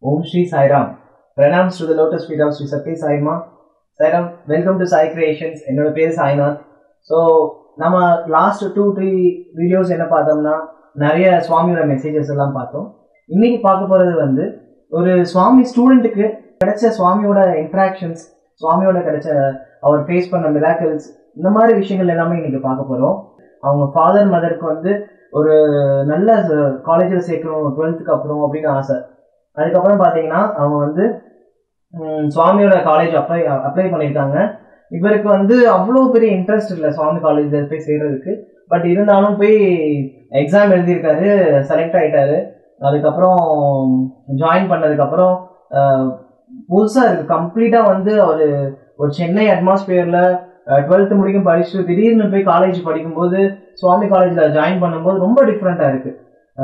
Om Sri Sairam pranams to the lotus feet of Sri Sathya சாய்மா Sairam welcome to Sai creations என்னோட பேர் சாய்நாத் ஸோ நம்ம லாஸ்ட் டூ த்ரீ வீடியோஸ் என்ன பார்த்தோம்னா நிறைய சுவாமியோட மெசேஜஸ் எல்லாம் பார்த்தோம் இன்னைக்கு பார்க்க போகிறது வந்து ஒரு சுவாமி ஸ்டூடெண்ட்டுக்கு கிடைச்ச சுவாமியோட இன்ட்ராக்ஷன்ஸ் சுவாமியோட கிடைச்ச அவர் ஃபேஸ் பண்ண மிராக்கிள்ஸ் இந்த மாதிரி விஷயங்கள் எல்லாமே இன்னைக்கு பார்க்க போகிறோம் அவங்க ஃபாதர் மதருக்கு வந்து ஒரு நல்ல காலேஜில் சேர்க்கணும் டுவெல்த்துக்கு அப்புறம் அப்படின்னு ஆசை அதுக்கப்புறம் பார்த்தீங்கன்னா அவங்க வந்து ம், சுவாமியோட காலேஜ் அப்ளை அப்ளை பண்ணியிருக்காங்க இவருக்கு வந்து அவ்வளோ பெரிய இன்ட்ரெஸ்ட் இல்லை சுவாமி காலேஜில் போய் சேர்றதுக்கு பட் இருந்தாலும் போய் எக்ஸாம் எழுதியிருக்காரு செலக்ட் ஆயிட்டாரு அதுக்கப்புறம் ஜாயின் பண்ணதுக்கப்புறம் புதுசாக இருக்குது கம்ப்ளீட்டாக வந்து அவர் ஒரு சென்னை அட்மாஸ்பியரில் டுவெல்த்து முடிக்கும் படிச்சுட்டு திடீர்னு போய் காலேஜ் படிக்கும்போது சுவாமி காலேஜில் ஜாயின் பண்ணும்போது ரொம்ப டிஃப்ரெண்ட்டாக இருக்குது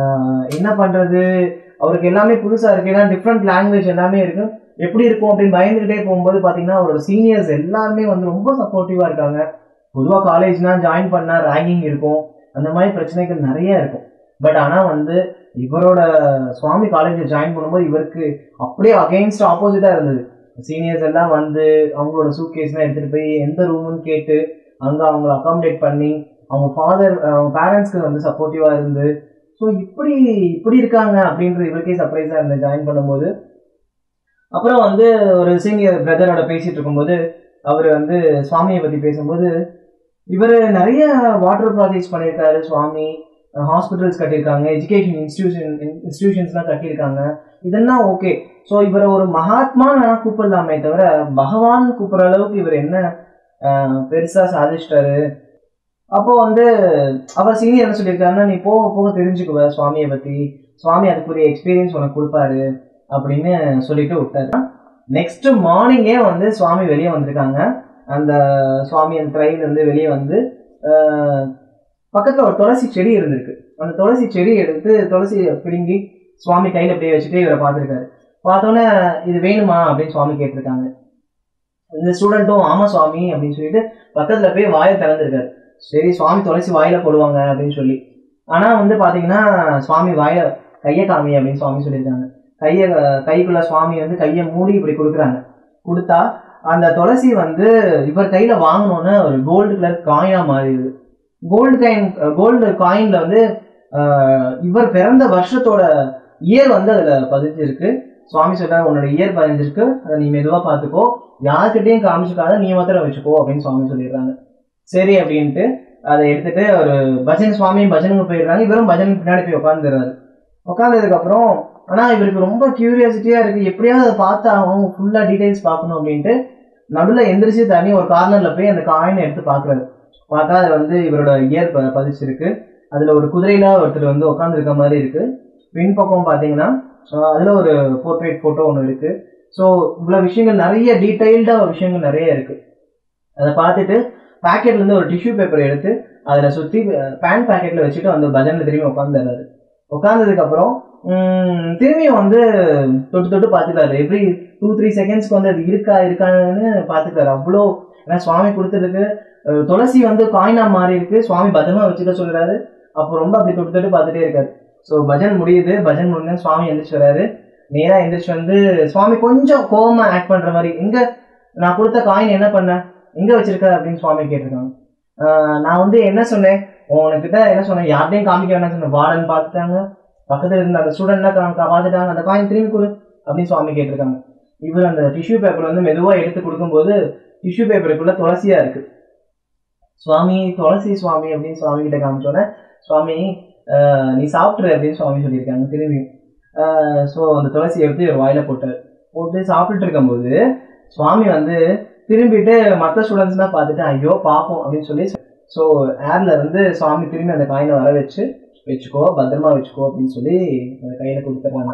என்ன பண்ணுறது அவருக்கு எல்லாமே புதுசாக இருக்குது ஏன்னா டிஃப்ரெண்ட் லாங்குவேஜ் எல்லாமே இருக்குது எப்படி இருக்கும் அப்படின்னு பயந்துக்கிட்டே போகும்போது பார்த்தீங்கன்னா அவரோட சீனியர்ஸ் எல்லாருமே வந்து ரொம்ப சப்போர்ட்டிவாக இருக்காங்க பொதுவாக காலேஜ்னா ஜாயின் பண்ணால் ரேங்கிங் இருக்கும் அந்த மாதிரி பிரச்சனைகள் நிறைய இருக்கும் பட் ஆனால் வந்து இவரோட சுவாமி காலேஜில் ஜாயின் பண்ணும்போது இவருக்கு அப்படியே அகெயின்ஸ்ட் ஆப்போசிட்டாக இருந்தது சீனியர்ஸ் எல்லாம் வந்து அவங்களோட சூட் கேஸ்லாம் எடுத்துகிட்டு போய் எந்த ரூம்னு கேட்டு அங்கே அவங்கள அகாமடேட் பண்ணி அவங்க ஃபாதர் அவங்க பேரண்ட்ஸ்க்கு வந்து சப்போர்ட்டிவாக இருந்து ஸோ இப்படி இப்படி இருக்காங்க அப்படின்றது இவருக்கே சர்ப்ரைஸாக இருந்தது ஜாயின் பண்ணும்போது அப்புறம் வந்து ஒரு சீனியர் பிரதரோட பேசிட்டு இருக்கும்போது அவர் வந்து சுவாமியை பற்றி பேசும்போது இவர் நிறைய வாட்டர் ப்ராஜெக்ட்ஸ் பண்ணியிருக்காரு சுவாமி ஹாஸ்பிட்டல்ஸ் கட்டியிருக்காங்க எஜுகேஷன் இன்ஸ்டியூஷன் இன்ஸ்டியூஷன்ஸ்லாம் கட்டியிருக்காங்க இதெல்லாம் ஓகே ஸோ இவரை ஒரு மகாத்மா நான் கூப்பிடலாமே தவிர பகவான் கூப்பிட்ற அளவுக்கு இவர் என்ன பெருசாக சாதிச்சிட்டாரு அப்போ வந்து அவர் சீனியர் என்ன சொல்லியிருக்காருன்னா நீ போக போக தெரிஞ்சுக்குவ சுவாமியை பற்றி சுவாமி அதுக்குரிய எக்ஸ்பீரியன்ஸ் உனக்கு கொடுப்பாரு அப்படின்னு சொல்லிட்டு விட்டாரு நெக்ஸ்ட் மார்னிங்கே வந்து சுவாமி வெளியே வந்திருக்காங்க அந்த சுவாமி அந்த ட்ரெயின் வந்து வெளியே வந்து ஆஹ், பக்கத்துல ஒரு துளசி செடி இருந்திருக்கு அந்த துளசி செடி எடுத்து துளசி பிடுங்கி சுவாமி கையில அப்படியே வச்சுட்டு இவரை பார்த்துருக்காரு பார்த்தோன்னே இது வேணுமா அப்படின்னு சுவாமி கேட்டிருக்காங்க இந்த ஸ்டூடெண்ட்டும் ஆமா சுவாமி அப்படின்னு சொல்லிட்டு பக்கத்துல போய் வாயை திறந்திருக்காரு சரி சுவாமி துளசி வாயில போடுவாங்க அப்படின்னு சொல்லி ஆனா வந்து பாத்தீங்கன்னா சுவாமி வாய கையை காமி அப்படின்னு சுவாமி சொல்லியிருக்காங்க கையை கைக்குள்ள சுவாமி வந்து கையை மூடி இப்படி கொடுக்குறாங்க கொடுத்தா அந்த துளசி வந்து இவர் கையில வாங்கினோன்னு ஒரு கோல்டு கலர் காயினா மாறிடுது கோல்டு காயின் கோல்டு காயின்ல வந்து ஆஹ், இவர் பிறந்த வருஷத்தோட இயர் வந்து அதுல பதிஞ்சிருக்கு சுவாமி சொல்றாங்க உன்னோட இயர் பதிஞ்சிருக்கு அதை நீ மெதுவா பார்த்துக்கோ யார்கிட்டயும் காமிச்சுக்காத நீ மாத்திரம் வச்சுக்கோ அப்படின்னு சுவாமி சொல்லிடுறாங்க சரி அப்படின்ட்டு அதை எடுத்துட்டு ஒரு பஜன் சுவாமியும் பஜனுக்கு போயிடுறாங்க இவரும் பஜனுக்கு பின்னாடி போய் உட்காந்துடுறாரு உட்காந்ததுக்கு அப்புறம் ஆனா இவருக்கு ரொம்ப கியூரியாசிட்டியா இருக்கு எப்படியாவது அதை பார்த்து ஆகணும் ஃபுல்லா டீடைல்ஸ் பார்க்கணும் அப்படின்ட்டு நடுவுல எந்திரிச்சு தனி ஒரு கார்னர்ல போய் அந்த காயினை எடுத்து பார்க்கறாரு பார்த்தா அது வந்து இவரோட இயர் ப- பதிச்சிருக்கு அதுல ஒரு குதிரையில ஒருத்தர் வந்து உட்காந்துருக்க மாதிரி இருக்கு பின்பக்கம் பாத்தீங்கன்னா ஆஹ் அதுல ஒரு போர்ட்ரேட் போட்டோ ஒன்று இருக்கு ஸோ இவ்வளவு விஷயங்கள் நிறைய டீடைல்டா விஷயங்கள் நிறைய இருக்கு அதை பார்த்துட்டு பாக்கெட்ல இருந்து ஒரு டிஷ்யூ பேப்பர் எடுத்து அதில் சுற்றி பேன் பாக்கெட்ல வச்சுட்டு வந்து பஜனில் திரும்பி உட்காந்துறாரு உட்காந்ததுக்கு அப்புறம் உம், திரும்பியும் வந்து தொட்டு தொட்டு பார்த்துக்காரு எவ்ரி டூ த்ரீ செகண்ட்ஸ்க்கு வந்து அது இருக்கா இருக்கான்னு பார்த்துக்காரு அவ்வளோ ஏன்னா சுவாமி கொடுத்ததுக்கு அஹ், துளசி வந்து காயினா மாறி இருக்கு சுவாமி பத்திரமா வச்சுக்க சொல்றாரு அப்போ ரொம்ப அப்படி தொட்டு தொட்டு பார்த்துட்டே இருக்காரு ஸோ பஜன் முடியுது பஜன் முடிஞ்சு சுவாமி எந்திரிச்சு வராரு நேரா எந்திரிச்சு வந்து சுவாமி கொஞ்சம் கோவமா ஆக்ட் பண்ற மாதிரி எங்க நான் கொடுத்த காயின் என்ன பண்ண எங்க வச்சிருக்க அப்படின்னு சுவாமி கேட்டிருக்காங்க ஆஹ் நான் வந்து என்ன சொன்னேன் உனக்கிட்ட என்ன சொன்னேன் யார்ட்டையும் காமிக்க வேணாம் சொன்னேன் வார்டன் பார்த்துட்டாங்க பக்கத்துல இருந்த அந்த ஸ்டூடெண்ட்லாம் பார்த்துட்டாங்க அந்த காயின் திரும்பி கொடு அப்படின்னு சுவாமி கேட்டிருக்காங்க இவர் அந்த டிஷ்யூ பேப்பர் வந்து மெதுவா எடுத்து கொடுக்கும்போது டிஷ்யூ பேப்பருக்குள்ள துளசியா இருக்கு சுவாமி துளசி சுவாமி அப்படின்னு சுவாமி கிட்ட காமிச்சோன்னே சுவாமி ஆஹ் நீ சாப்பிட்ரு அப்படின்னு சுவாமி சொல்லியிருக்காங்க திரும்பியும் ஸோ அந்த துளசி எடுத்து ஒரு வாயில போட்டார் போட்டு சாப்பிட்டுட்டு இருக்கும்போது சுவாமி வந்து திரும்பிட்டு மற்ற ஸ்டூடெண்ட்ஸ்லாம் பார்த்துட்டு ஐயோ பாப்போம் அப்படின்னு சொல்லி ஸோ ஏர்ல இருந்து சுவாமி திரும்பி அந்த காயினை வர வச்சு வச்சுக்கோ பத்திரமா வச்சுக்கோ அப்படின்னு சொல்லி அந்த கையில கொடுத்துட்றாங்க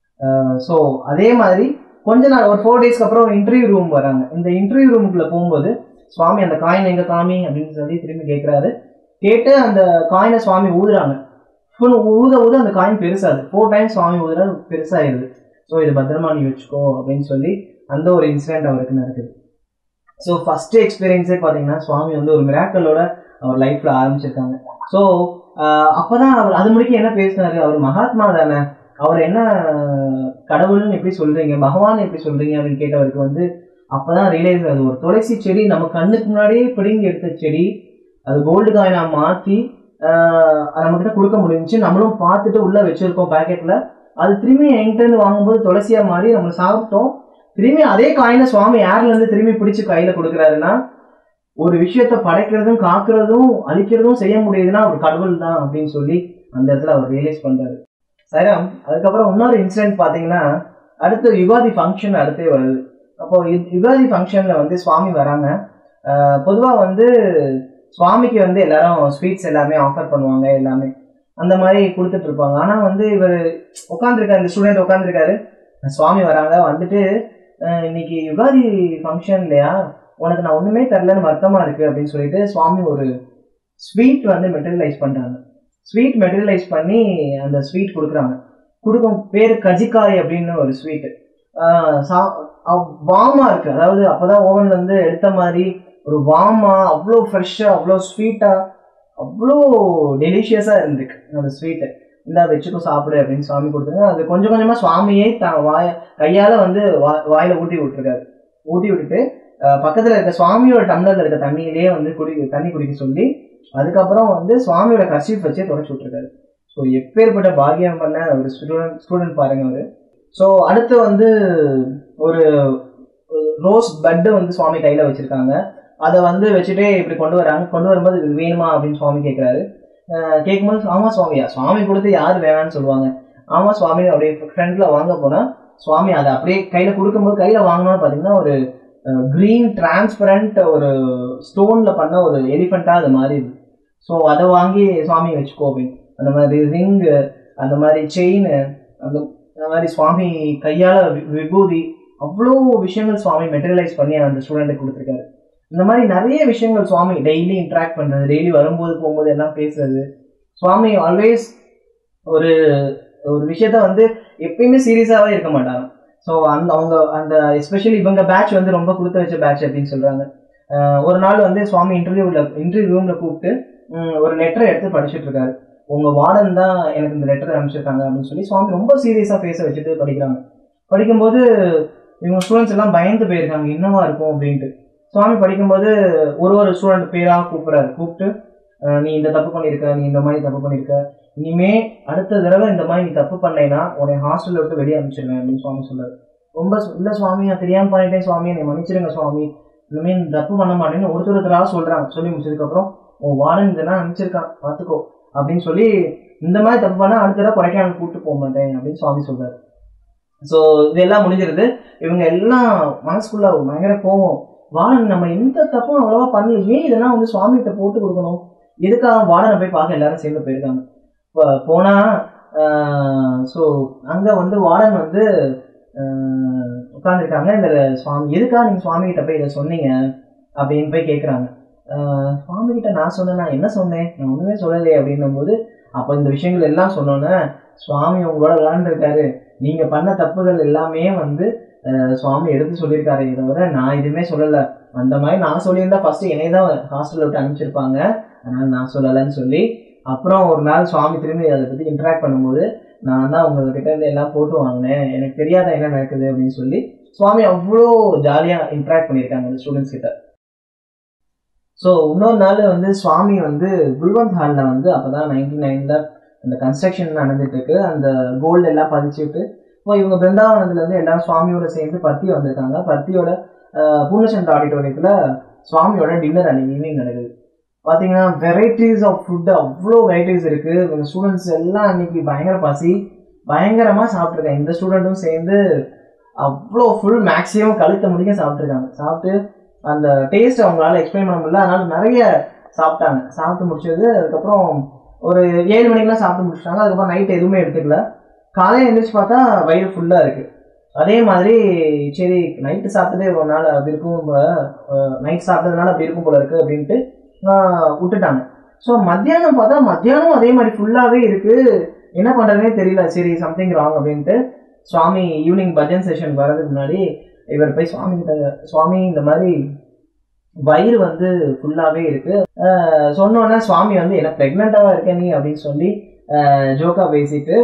ஸோ அதே மாதிரி கொஞ்ச நாள் ஒரு ஃபோர் டேஸ்க்கு அப்புறம் இன்டர்வியூ ரூம் வராங்க இந்த இன்டர்வியூ ரூமுக்குள்ள போகும்போது சுவாமி அந்த காயின் எங்க காமி அப்படின்னு சொல்லி திரும்பி கேட்குறாரு கேட்டு அந்த காயினை சுவாமி ஊதுறாங்க ஃபுல் ஊத ஊத அந்த காயின் பெருசாகுது ஃபோர் டைம்ஸ் சுவாமி ஊதுற பெருசாயிருது ஸோ இது பத்திரமா நீ வச்சுக்கோ அப்படின்னு சொல்லி அந்த ஒரு இன்சிடென்ட் அவருக்கு நடக்குது ஸோ ஃபர்ஸ்ட் எக்ஸ்பீரியன்ஸே பார்த்தீங்கன்னா சுவாமி வந்து ஒரு மிராக்கலோட அவர் லைஃப்ல ஆரம்பிச்சிருக்காங்க ஸோ அப்பதான் அவர் அது முடிக்க என்ன பேசினாரு அவர் மகாத்மா தானே அவர் என்ன கடவுள்னு எப்படி சொல்றீங்க பகவான் எப்படி சொல்றீங்க அப்படின்னு கேட்டவருக்கு வந்து அப்பதான் ரியலைஸ் அது ஒரு துளசி செடி நம்ம கண்ணுக்கு முன்னாடியே பிடுங்கி எடுத்த செடி அது கோல்டு காயினா மாத்தி ஆஹ் நம்ம கிட்ட கொடுக்க முடிஞ்சுச்சு நம்மளும் பார்த்துட்டு உள்ள வச்சிருக்கோம் பாக்கெட்ல அது திரும்பி என்கிட்ட இருந்து வாங்கும்போது துளசியா மாறி நம்ம சாப்பிட்டோம் திரும்பி அதே காயினை சுவாமி ஏர்ல இருந்து திரும்பி பிடிச்சு கையில கொடுக்குறாருன்னா ஒரு விஷயத்த படைக்கிறதும் காக்குறதும் அழிக்கிறதும் செய்ய முடியுதுன்னா ஒரு கடவுள் தான் அப்படின்னு சொல்லி அந்த இடத்துல அவர் ரியலைஸ் பண்றாரு சைராம் அதுக்கப்புறம் இன்னொரு இன்சிடென்ட் பாத்தீங்கன்னா அடுத்து யுகாதி ஃபங்க்ஷன் அடுத்தே வருது அப்போ யு- யுகாதி ஃபங்க்ஷன்ல வந்து சுவாமி வராங்க ஆஹ் பொதுவா வந்து சுவாமிக்கு வந்து எல்லாரும் ஸ்வீட்ஸ் எல்லாமே ஆஃபர் பண்ணுவாங்க எல்லாமே அந்த மாதிரி கொடுத்துட்டு இருப்பாங்க ஆனா வந்து இவர் உட்காந்துருக்காரு இந்த ஸ்டூடெண்ட் உட்காந்துருக்காரு சுவாமி வராங்க வந்துட்டு அஹ் இன்னைக்கு யுகாதி ஃபங்க்ஷன் இல்லையா உனக்கு நான் ஒண்ணுமே தரலன்னு வருத்தமா இருக்கு அப்படின்னு சொல்லிட்டு சுவாமி ஒரு ஸ்வீட் வந்து மெட்டீரியலைஸ் பண்றாங்க ஸ்வீட் மெட்டீரியலைஸ் பண்ணி அந்த ஸ்வீட் கொடுக்குறாங்க கொடுக்கும் பேர் கஜிக்காய் அப்படின்னு ஒரு ஸ்வீட் வாமா இருக்கு அதாவது அப்பதான் ஓவன்ல இருந்து எடுத்த மாதிரி ஒரு வாமா அவ்வளோ ஃப்ரெஷ்ஷாக அவ்வளோ ஸ்வீட்டாக அவ்வளோ டெலிஷியஸாக இருந்துருக்கு அந்த ஸ்வீட்டு இந்தா வச்சுக்கோ சாப்பிடு அப்படின்னு சுவாமி கொடுத்தாங்க அது கொஞ்சம் கொஞ்சமாக சுவாமியே த வாய கையால் வந்து வா வாயில் ஊட்டி விட்டுருக்காரு ஊட்டி விட்டுட்டு பக்கத்தில் இருக்க சுவாமியோட டம்ளரில் இருக்க தண்ணியிலேயே வந்து குடி தண்ணி குடிக்க சொல்லி அதுக்கப்புறம் வந்து சுவாமியோட கர்ஷீஃப் வச்சே தொடச்சி விட்டுருக்காரு ஸோ எப்பேற்பட்ட பாக்கியம் பண்ண ஒரு ஸ்டூடெண்ட் ஸ்டூடெண்ட் பாருங்க அவர் ஸோ அடுத்து வந்து ஒரு ரோஸ் பட்டு வந்து சுவாமி கையில் வச்சுருக்காங்க அதை வந்து வச்சுட்டே இப்படி கொண்டு வராங்க கொண்டு வரும்போது இது வேணுமா அப்படின்னு சுவாமி கேட்குறாரு கேட்கும்போது ஆமாம் சுவாமியா சுவாமி கொடுத்து யார் வேணாம்னு சொல்லுவாங்க ஆமாம் சுவாமி அப்படியே ஃப்ரெண்டில் வாங்க போனால் சுவாமி அதை அப்படியே கையில் கொடுக்கும்போது கையில் வாங்கினோன்னு பார்த்தீங்கன்னா ஒரு க்ரீன் டிரான்ஸ்பரண்ட் ஒரு ஸ்டோனில் பண்ண ஒரு எலிஃபெண்ட்டாக அது மாதிரி இது ஸோ அதை வாங்கி சுவாமி வச்சுக்கோ அப்படின்னு அந்த மாதிரி ரிங்கு அந்த மாதிரி செயின் அந்த அந்த மாதிரி சுவாமி கையால் விபூதி அவ்வளோ விஷயங்கள் சுவாமி மெட்டீரியலைஸ் பண்ணி அந்த ஸ்டூடெண்ட்டுக்கு கொடுத்துருக்காரு இந்த மாதிரி நிறைய விஷயங்கள் சுவாமி டெய்லி இன்ட்ராக்ட் பண்ணுறது டெய்லி வரும்போது போகும்போது எல்லாம் பேசுறது சுவாமி ஆல்வேஸ் ஒரு ஒரு விஷயத்த வந்து எப்பயுமே சீரியஸாகவே இருக்க மாட்டாங்க ஸோ அந்த அவங்க அந்த எஸ்பெஷலி இவங்க பேட்ச் வந்து ரொம்ப கொடுத்து வச்ச பேட்ச் அப்படின்னு சொல்கிறாங்க ஒரு நாள் வந்து சுவாமி இன்டர்வியூவில் இன்டர்வியூ ரூமில் கூப்பிட்டு ம், ஒரு லெட்டரை எடுத்து படிச்சுட்டு இருக்காரு உங்கள் வார்டன் தான் எனக்கு இந்த லெட்டர் அனுப்பிச்சிருக்காங்க அப்படின்னு சொல்லி சுவாமி ரொம்ப சீரியஸாக பேச வச்சுட்டு படிக்கிறாங்க படிக்கும்போது இவங்க ஸ்டூடெண்ட்ஸ் எல்லாம் பயந்து போயிருக்காங்க என்னவா இருக்கும் அப்படின்ட்டு சுவாமி படிக்கும்போது ஒரு ஒரு ஸ்டூடெண்ட் பேராக கூப்பிட்றாரு கூப்பிட்டு அஹ், நீ இந்த தப்பு பண்ணியிருக்க நீ இந்த மாதிரி தப்பு பண்ணியிருக்க இனிமே அடுத்த தடவை இந்த மாதிரி நீ தப்பு பண்ணேன்னா உன்னை ஹாஸ்டல்ல விட்டு வெளியே அனுப்பிச்சிருவேன் அப்படின்னு சுவாமி சொல்றாரு ரொம்ப சு- இல்ல சுவாமி நான் தெரியாம பண்ணிட்டேன் சுவாமி என்னை மன்னிச்சிருங்க சுவாமி இனிமே இந்த தப்பு பண்ண மாட்டேன்னு ஒருத்தர் ஒருத்தராக சொல்றாங்க சொல்லி முடிச்சதுக்கப்புறம் உன் வார்டன் இதெல்லாம் அனுப்பிச்சிருக்கான் பார்த்துக்கோ அப்படின்னு சொல்லி இந்த மாதிரி தப்பு பண்ணா அடுத்த தடவை கொடைக்கானல் கூப்பிட்டு போக மாட்டேன் அப்படின்னு சுவாமி சொல்றாரு ஸோ இதெல்லாம் முடிஞ்சிருது இவங்க எல்லாம் மனசுக்குள்ள ஒரு பயங்கர கோவம் வார்டன் நம்ம எந்த தப்பும் அவ்வளவா பண்ணல ஏன் இதெல்லாம் வந்து சுவாமி கிட்ட போட்டு கொடுக்கணும் எதுக்காக வார்டனை போய் பார்க்க எல்லாரும் சேர்ந்து போயிருக்காங்க இப்போ போனா ஸோ அங்க வந்து வார்டன் வந்து உட்காந்துருக்காங்க இந்த சுவாமி எதுக்காக நீங்க சுவாமி கிட்ட போய் இதை சொன்னீங்க அப்படின்னு போய் கேட்குறாங்க சுவாமி கிட்ட நான் சொன்னேன் நான் என்ன சொன்னேன் நான் ஒண்ணுமே சொல்லலையே அப்படின்னும் போது அப்போ இந்த விஷயங்கள் எல்லாம் சொன்னோன்னே சுவாமி உங்களோட விளாண்டுருக்காரு நீங்க பண்ண தப்புகள் எல்லாமே வந்து அஹ், சுவாமி எடுத்து சொல்லியிருக்காரு இதை தவிர நான் எதுவுமே சொல்லலை அந்த மாதிரி நான் சொல்லியிருந்தா ஃபர்ஸ்ட் என்னை தான் ஹாஸ்டலில் விட்டு அனுப்பிச்சிருப்பாங்க அதனால நான் சொல்லலைன்னு சொல்லி அப்புறம் ஒரு நாள் சுவாமி திரும்பி அதை பற்றி இன்ட்ராக்ட் பண்ணும்போது நான் தான் உங்ககிட்ட இருந்து எல்லாம் போட்டு வாங்கினேன் எனக்கு தெரியாத என்ன நடக்குது அப்படின்னு சொல்லி சுவாமி அவ்வளோ ஜாலியாக இன்ட்ராக்ட் பண்ணியிருக்காங்க அந்த ஸ்டூடெண்ட்ஸ் கிட்ட ஸோ இன்னொரு நாள் வந்து சுவாமி வந்து குல்வந்த் ஹாலில் வந்து அப்போ தான் நைன்டி நைனில் அந்த கன்ஸ்ட்ரக்ஷன் நடந்துட்டு இருக்கு அந்த கோல்டு எல்லாம் பதிச்சுட்டு இப்போ இவங்க பிருந்தாவனத்துல இருந்து எல்லாரும் சுவாமியோட சேர்ந்து பர்த்தி வந்திருக்காங்க பர்த்தியோட அஹ், பூர்ணச்சந்திர ஆடிட்டோரியத்தில் சுவாமியோட டின்னர் அன்னைக்கு ஈவினிங் நடக்குது பார்த்தீங்கன்னா வெரைட்டிஸ் ஆஃப் ஃபுட்டு அவ்வளோ வெரைட்டிஸ் இருக்கு இவங்க ஸ்டூடெண்ட்ஸ் எல்லாம் அன்னைக்கு பயங்கர பசி பயங்கரமாக சாப்பிட்ருக்காங்க இந்த ஸ்டூடெண்ட்டும் சேர்ந்து அவ்வளோ ஃபுல் மேக்ஸிமம் கழுத்த முடிக்க சாப்பிட்ருக்காங்க சாப்பிட்டு அந்த டேஸ்ட் அவங்களால எக்ஸ்பிளைன் பண்ண முடியல அதனால நிறைய சாப்பிட்டாங்க சாப்பிட்டு முடிச்சது அதுக்கப்புறம் ஒரு ஏழு மணிக்கெல்லாம் சாப்பிட்டு முடிச்சிட்டாங்க அதுக்கப்புறம் நைட் எதுவுமே எடுத்துக்கல காலையில் எழுந்திரிச்சு பார்த்தா வயிறு ஃபுல்லாக இருக்கு அதே மாதிரி சரி நைட்டு சாப்பிட்டதே ஒரு நாள் அப்படி இருக்கும் போல நைட் சாப்பிட்டதுனால அப்படி இருக்கும் போல இருக்கு அப்படின்ட்டு ஆஹ், விட்டுட்டாங்க ஸோ மத்தியானம் பார்த்தா மத்தியானம் அதே மாதிரி ஃபுல்லாகவே இருக்கு என்ன பண்ணுறதுனே தெரியல சரி சம்திங் ராங் அப்படின்ட்டு சுவாமி ஈவினிங் பஜன் செஷன் வர்றதுக்கு முன்னாடி இவர் போய் சுவாமி கிட்ட சுவாமி இந்த மாதிரி வயிறு வந்து ஃபுல்லாகவே இருக்கு ஆஹ் சொன்னோன்னே சுவாமி வந்து என்ன ப்ரெக்னெண்ட்டாக இருக்க நீ அப்படின்னு சொல்லி ஜோக்கா பேசிட்டு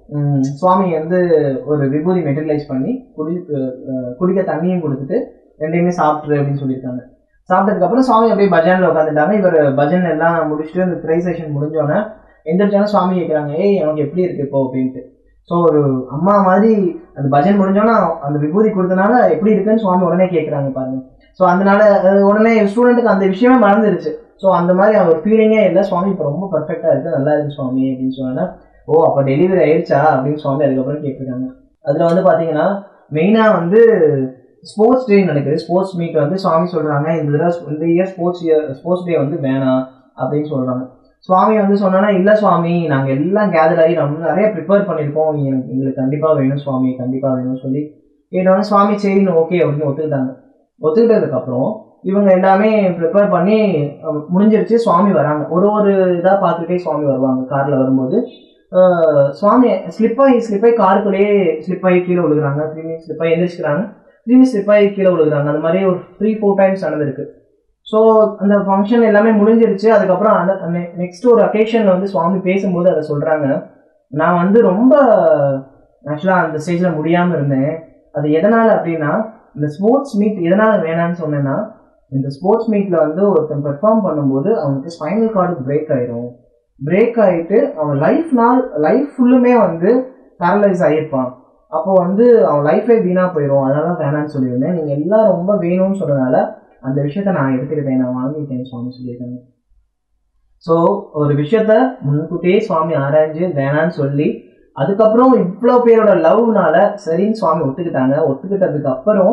ம், சுவாமி வந்து ஒரு விபூதி மெட்டீரியலைஸ் பண்ணி குடி அஹ், குடிக்க தண்ணியும் கொடுத்துட்டு ரெண்டையுமே சாப்பிட்ரு அப்படின்னு சொல்லியிருக்காங்க சாப்பிட்டதுக்கு அப்புறம் சுவாமி அப்படியே பஜனில் உட்காந்துட்டாங்க இவர் பஜன் எல்லாம் முடிச்சுட்டு அந்த த்ரை செஷன் முடிஞ்சோடனே எந்திரிச்சோன்னே சுவாமி கேட்குறாங்க ஏய் எனக்கு எப்படி இருக்கு இப்போ அப்படின்ட்டு ஸோ ஒரு அம்மா மாதிரி அந்த பஜன் முடிஞ்சோன்னா அந்த விபூதி கொடுத்தனால எப்படி இருக்குன்னு சுவாமி உடனே கேட்குறாங்க பாருங்க ஸோ அதனால அது உடனே ஸ்டூடெண்ட்டுக்கு அந்த விஷயமே மறந்துருச்சு ஸோ அந்த மாதிரி அவர் ஃபீலிங்கே இல்லை சுவாமி இப்போ ரொம்ப பர்ஃபெக்டாக இருக்கு நல்லா இருக்கு சுவாமி அப்படின்னு சொன்னா ஓ அப்போ டெலிவரி ஆயிடுச்சா அப்படின்னு சுவாமி அதுக்கப்புறம் கேட்டிருக்காங்க அதில் வந்து பார்த்தீங்கன்னா மெயினாக வந்து ஸ்போர்ட்ஸ் டே நடக்குது ஸ்போர்ட்ஸ் மீட் வந்து சுவாமி சொல்கிறாங்க இந்த தடவை இந்த year sports year sports day வந்து வேணாம் அப்படின்னு சொல்கிறாங்க சுவாமி வந்து சொன்னா இல்லை சுவாமி நாங்கள் எல்லாம் கேதர் ஆகி நம்ம நிறைய ப்ரிப்பேர் பண்ணியிருக்கோம் எனக்கு எங்களுக்கு கண்டிப்பாக வேணும் சுவாமி கண்டிப்பாக வேணும்னு சொல்லி கேட்டோன்னே சுவாமி சரின்னு ஓகே அப்படின்னு ஒத்துக்கிட்டாங்க ஒத்துக்கிட்டதுக்கப்புறம் இவங்க எல்லாமே ப்ரிப்பேர் பண்ணி அஹ், முடிஞ்சிருச்சு சுவாமி வராங்க ஒரு ஒரு இதாக பார்த்துக்கிட்டே சுவாமி வருவாங்க காரில் வரும்போது அஹ், சுவாமி ஸ்லிப்பாகி ஸ்லிப்பாகி காருக்குள்ளேயே ஸ்லிப்பாகி கீழே விழுகுறாங்க திரும்பி ஸ்லிப்பாகி எந்திரிச்சுக்கிறாங்க திரும்பி ஸ்லிப்பாகி கீழே விழுகுறாங்க அந்த மாதிரி ஒரு த்ரீ ஃபோர் டைம்ஸ் நடந்திருக்கு ஸோ அந்த ஃபங்க்ஷன் எல்லாமே முடிஞ்சிருச்சு அதுக்கப்புறம் அந்த நெக்ஸ்ட் ஒரு அக்கேஷனில் வந்து சுவாமி பேசும்போது அதை சொல்கிறாங்க நான் வந்து ரொம்ப ஆக்சுவலாக அந்த ஸ்டேஜில் முடியாமல் இருந்தேன் அது எதனால் அப்படின்னா இந்த ஸ்போர்ட்ஸ் மீட் எதனால் வேணான்னு சொன்னேன்னா இந்த ஸ்போர்ட்ஸ் மீட்டில் வந்து ஒருத்தன் பெர்ஃபார்ம் பண்ணும்போது அவனுக்கு ஸ்பைனல் கார்டு பிரேக் ஆயிரும் பிரேக் ஆகிட்டு அவன் லைஃப் நாள் லைஃப் ஃபுல்லுமே வந்து பேரலைஸ் ஆகியிருப்பான் அப்போ வந்து அவன் லைஃபே வீணாக போயிடும் அதனால தான் வேணான்னு சொல்லியிருந்தேன் நீங்கள் எல்லாம் ரொம்ப வேணும்னு சொன்னனால அந்த விஷயத்த நான் எடுத்துக்கிட்டேன் நான் வாங்கிட்டேன் சுவாமி சொல்லியிருக்காங்க ஸோ ஒரு விஷயத்த முன்கூட்டியே சுவாமி ஆராய்ஞ்சு வேணான்னு சொல்லி அதுக்கப்புறம் இவ்வளோ பேரோட லவ்னால சரின்னு சுவாமி ஒத்துக்கிட்டாங்க ஒத்துக்கிட்டதுக்கு அப்புறம்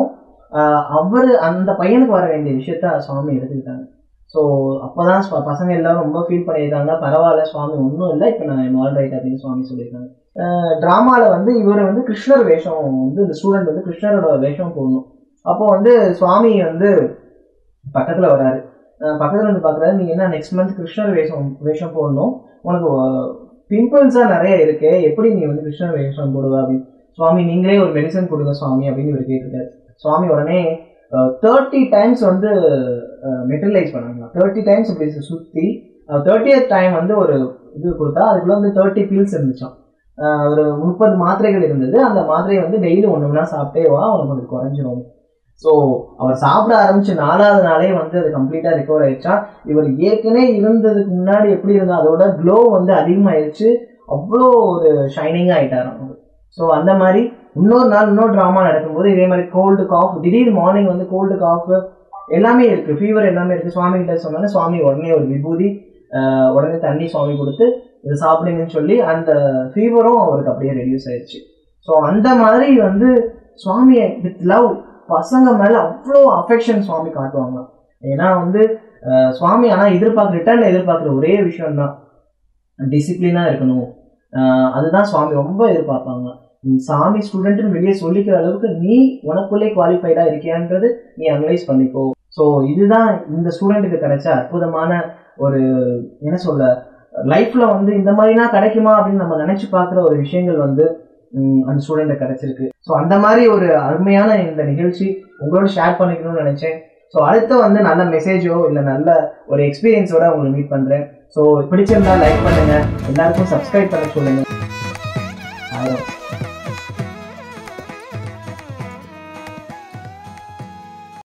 அவர் அந்த பையனுக்கு வர வேண்டிய விஷயத்த சுவாமி எடுத்துக்கிட்டாங்க ஸோ அப்போதான் ஸ்வ- பசங்க எல்லாரும் ரொம்ப ஃபீல் பண்ணியிருக்காங்க பரவாயில்ல சுவாமி ஒன்றும் இல்லை இப்போ நான் ஆல் ரைட் அப்படின்னு சுவாமி சொல்லியிருக்காங்க ட்ராமாவில் வந்து இவர் வந்து கிருஷ்ணர் வேஷம் வந்து இந்த ஸ்டூடெண்ட் வந்து கிருஷ்ணரோட வேஷம் போடணும் அப்போ வந்து சுவாமி வந்து பக்கத்தில் வராரு அஹ் பக்கத்துல வந்து பார்க்குறாரு நீ என்ன நெக்ஸ்ட் மந்த் கிருஷ்ணர் வேஷம் வேஷம் போடணும் உனக்கு பிம்பிள்ஸாக நிறைய இருக்கு எப்படி நீ வந்து கிருஷ்ணர் வேஷம் போடுவ அப்படின்னு சுவாமி நீங்களே ஒரு மெடிசன் கொடுங்க சுவாமி அப்படின்னு இவர் கேட்டிருக்காரு சுவாமி உடனே தேர்ட்டி டைம்ஸ் வந்து மெட்டலைஸ் பண்ணாங்க தேர்ட்டி டைம்ஸ் இப்படி சுற்றி தேர்ட்டியத் டைம் வந்து ஒரு இது கொடுத்தா அதுக்குள்ள வந்து தேர்ட்டி பீல்ஸ் இருந்துச்சாம் அஹ் ஒரு முப்பது மாத்திரைகள் இருந்தது அந்த மாத்திரையை வந்து டெய்லி ஒன்று ஒன்றா சாப்பிட்டே வா அவனுக்கு கொஞ்சம் குறைஞ்சிரும் ஸோ அவர் சாப்பிட ஆரம்பிச்சு நாலாவது நாளே வந்து அது கம்ப்ளீட்டாக ரெக்கவர் ஆயிடுச்சா இவர் ஏற்கனவே இருந்ததுக்கு முன்னாடி எப்படி இருந்தா அதோட க்ளோ வந்து அதிகமாயிருச்சு அவ்வளோ ஒரு ஷைனிங்காக ஆயிட்டாராம் அவர் ஸோ அந்த மாதிரி இன்னொரு நாள் இன்னொரு ட்ராமா நடக்கும்போது இதே மாதிரி கோல்டு காஃப் திடீர் மார்னிங் வந்து கோல்டு காஃப் எல்லாமே இருக்கு ஃபீவர் எல்லாமே இருக்கு சுவாமி கிட்ட சொன்னாங்க சுவாமி உடனே ஒரு விபூதி ஆஹ் உடனே தண்ணி சுவாமி கொடுத்து இதை சாப்பிடுங்கன்னு சொல்லி அந்த ஃபீவரும் அவருக்கு அப்படியே ரெடியூஸ் ஆயிடுச்சு ஸோ அந்த மாதிரி வந்து சுவாமியை வித் லவ் பசங்க மேல அவ்வளோ அஃபெக்ஷன் சுவாமி காட்டுவாங்க ஏன்னா வந்து ஆஹ் சுவாமி ஆனால் எதிர்பார்க்குற ரிட்டர்ன் எதிர்பார்க்குற ஒரே விஷயம் தான் டிசிப்ளினாக இருக்கணும் ஆஹ் அதுதான் சுவாமி ரொம்ப எதிர்பார்ப்பாங்க நீ சாமி ஸ்டூடெண்ட்னு வெளியே சொல்லிக்கிற அளவுக்கு நீ உனக்குள்ளே குவாலிஃபைடாக இருக்கியான்றது நீ அனலைஸ் பண்ணிக்கோ ஸோ இதுதான் இந்த ஸ்டூடெண்ட்டுக்கு கிடைச்ச அற்புதமான ஒரு என்ன சொல்ல லைஃப்ல வந்து இந்த மாதிரினா கிடைக்குமா அப்படின்னு நம்ம நினைச்சு பார்க்குற ஒரு விஷயங்கள் வந்து ம், அந்த ஸ்டூடெண்ட்டு கிடைச்சிருக்கு ஸோ அந்த மாதிரி ஒரு அருமையான இந்த நிகழ்ச்சி உங்களோட ஷேர் பண்ணிக்கணும்னு நினைச்சேன் ஸோ அடுத்து வந்து நல்ல மெசேஜோ இல்லை நல்ல ஒரு எக்ஸ்பீரியன்ஸோட உங்களை மீட் பண்றேன் ஸோ பிடிச்சிருந்தா லைக் பண்ணுங்க எல்லாருக்கும் சப்ஸ்கிரைப் பண்ண சொல்லுங்க ஆயிரம்